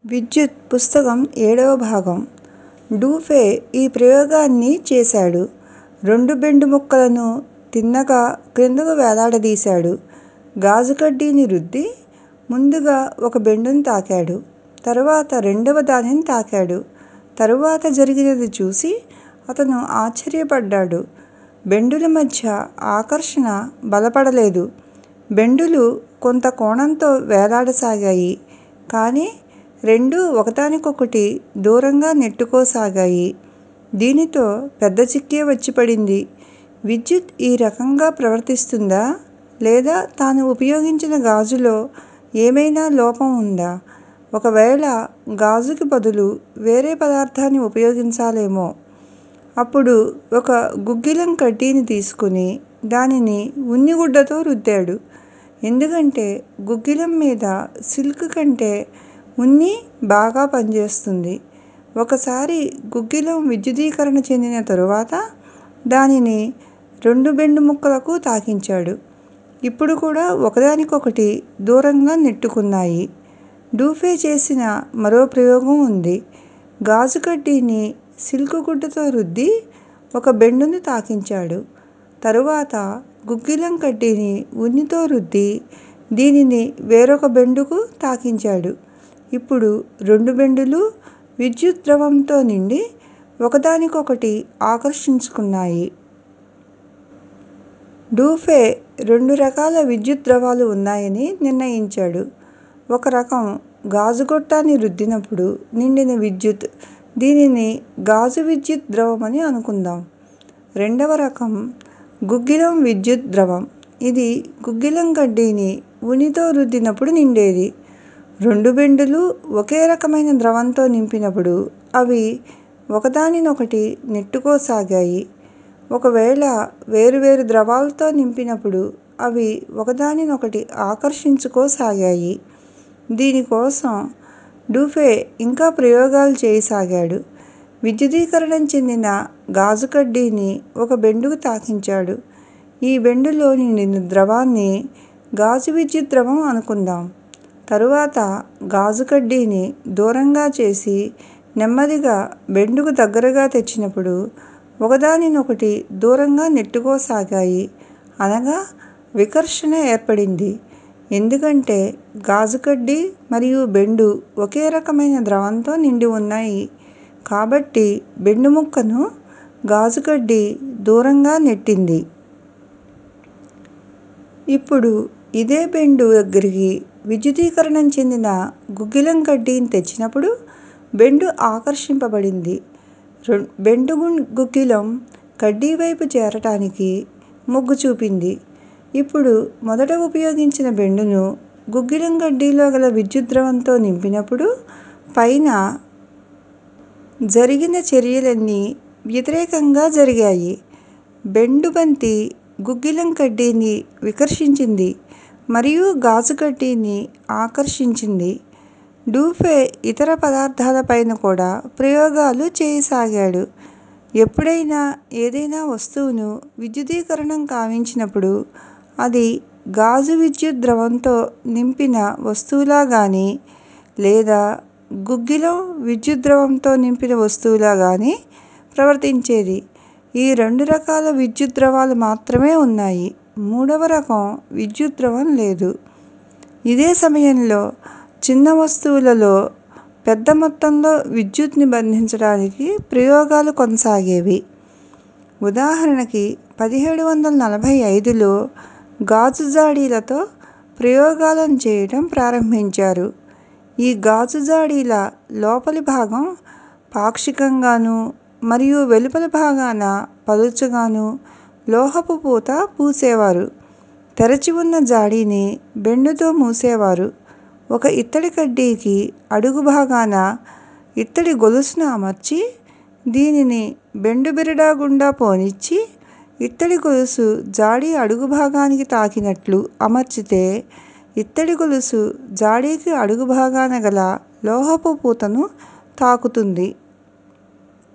విద్యుత్ పుస్తకం ఏడవ భాగం డూఫే ఈ ప్రయోగాన్ని చేశాడు. రెండు బెండు ముక్కలను తిన్నగా క్రిందకు వేలాడదీశాడు. గాజు కడ్డీని రుద్ది ముందుగా ఒక బెండును తాకాడు. తరువాత రెండవ దానిని తాకాడు. తరువాత జరిగినది చూసి అతను ఆశ్చర్యపడ్డాడు. బెండుల మధ్య ఆకర్షణ బలపడలేదు. బెండులు కొంత కోణంతో వేలాడసాగాయి. కానీ రెండూ ఒకదానికొకటి దూరంగా నెట్టుకోసాగాయి. దీనితో పెద్ద చిక్కే వచ్చి పడింది. విద్యుత్ ఈ రకంగా ప్రవర్తిస్తుందా? లేదా తాను ఉపయోగించిన గాజులో ఏమైనా లోపం ఉందా? ఒకవేళ గాజుకి బదులు వేరే పదార్థాన్ని ఉపయోగించాలేమో! అప్పుడు ఒక గుగ్గిలం కడ్డీని తీసుకుని దానిని ఉన్ని గుడ్డతో రుద్దాడు. ఎందుకంటే గుగ్గిలం మీద సిల్క్ కంటే ఉన్ని బాగా పనిచేస్తుంది. ఒకసారి గుగ్గిలం విద్యుదీకరణ చెందిన తరువాత దానిని రెండు బెండు ముక్కలకు తాకించాడు. ఇప్పుడు కూడా ఒకదానికొకటి దూరంగా నెట్టుకున్నాయి. డూఫే చేసిన మరో ప్రయోగం ఉంది. గాజు కడ్డీని సిల్క్ గుడ్డతో రుద్ది ఒక బెండును తాకించాడు. తరువాత గుగ్గిలం కడ్డీని ఉన్నితో రుద్ది దీనిని వేరొక బెండుకు తాకించాడు. ఇప్పుడు రెండు బెండులూ విద్యుత్ ద్రవంతో నిండి ఒకదానికొకటి ఆకర్షించుకున్నాయి. డూఫే రెండు రకాల విద్యుత్ ద్రవాలు ఉన్నాయని నిర్ణయించాడు. ఒక రకం గాజు గొట్టాన్ని రుద్దినప్పుడు నిండిన విద్యుత్ దీనిని గాజు విద్యుత్ ద్రవమని అనుకుందాం. రెండవ రకం గుగ్గిలం విద్యుత్ ద్రవం. ఇది గుగ్గిలం కడ్డీని ఉన్నితో రుద్దినప్పుడు నిండేది. రెండు బెండులూ ఒకే రకమైన ద్రవంతో నింపినప్పుడు అవి ఒకదానినొకటి నెట్టుకోసాగాయి. ఒకవేళ వేరువేరు ద్రవాలతో నింపినప్పుడు అవి ఒకదానినొకటి ఆకర్షించుకోసాగాయి. దీనికోసం డూఫే ఇంకా ప్రయోగాలు చేయసాగాడు. విద్యుదీకరణం చెందిన గాజు కడ్డీని ఒక బెండుకు తాకించాడు. ఈ బెండులో నిండిన ద్రవాన్ని గాజు విద్యుత్ ద్రవం అనుకుందాం. తరువాత గాజు కడ్డీని దూరంగా చేసి నెమ్మదిగా బెండుకు దగ్గరగా తెచ్చినప్పుడు ఒకదానినొకటి దూరంగా నెట్టుకోసాగాయి. అనగా వికర్షణ ఏర్పడింది. ఎందుకంటే గాజు కడ్డీ మరియు బెండు ఒకే రకమైన ద్రవంతో నిండి ఉన్నాయి. కాబట్టి బెండు ముక్కను గాజు కడ్డీ దూరంగా నెట్టింది. ఇప్పుడు ఇదే బెండు దగ్గరికి విద్యుదీకరణం చెందిన గుగ్గిలం కడ్డీని తెచ్చినప్పుడు బెండు ఆకర్షింపబడింది. బెండు గుగ్గిలం కడ్డీ వైపు చేరటానికి మొగ్గు చూపింది. ఇప్పుడు మొదట ఉపయోగించిన బెండును గుగ్గిలం కడ్డీలో గల విద్యుత్ ద్రవంతో నింపినప్పుడు పైన జరిగిన చర్యలన్నీ వ్యతిరేకంగా జరిగాయి. బెండు బంతి గుగ్గిలం కడ్డీని వికర్షించింది మరియు గాజు కడ్డీని ఆకర్షించింది. డూఫే ఇతర పదార్థాలపైన కూడా ప్రయోగాలు చేయసాగాడు. ఎప్పుడైనా ఏదైనా వస్తువును విద్యుదీకరణం కావించినప్పుడు అది గాజు విద్యుత్ ద్రవంతో నింపిన వస్తువులా గానీ లేదా గుగ్గిలం విద్యుత్ ద్రవంతో నింపిన వస్తువులా గానీ ప్రవర్తించేది. ఈ రెండు రకాల విద్యుత్ ద్రవాలు మాత్రమే ఉన్నాయి. మూడవ రకం విద్యుత్ ద్రవం లేదు. ఇదే సమయంలో చిన్న వస్తువులలో పెద్ద మొత్తంలో విద్యుత్తుని బంధించటానికి ప్రయోగాలు కొనసాగేవి. ఉదాహరణకి పదిహేడు వందల నలభై ఐదులో గాజు జాడీలతో ప్రయోగాలను చేయటం ప్రారంభించారు. ఈ గాజు జాడీల లోపలి భాగం పాక్షికంగానూ మరియు వెలుపలి భాగాన పలుచగానూ లోహపు పూత పూసేవారు. తెరచి ఉన్న జాడీని బెండుతో మూసేవారు. ఒక ఇత్తడి కడ్డీకి అడుగు భాగాన ఇత్తడి గొలుసును అమర్చి దీనిని బెండు బిరడా గుండా పోనిచ్చి ఇత్తడి గొలుసు జాడీ అడుగు భాగానికి తాకినట్లు అమర్చితే ఇత్తడి గొలుసు జాడీకి అడుగు భాగాన గల లోహపు పూతను తాకుతుంది.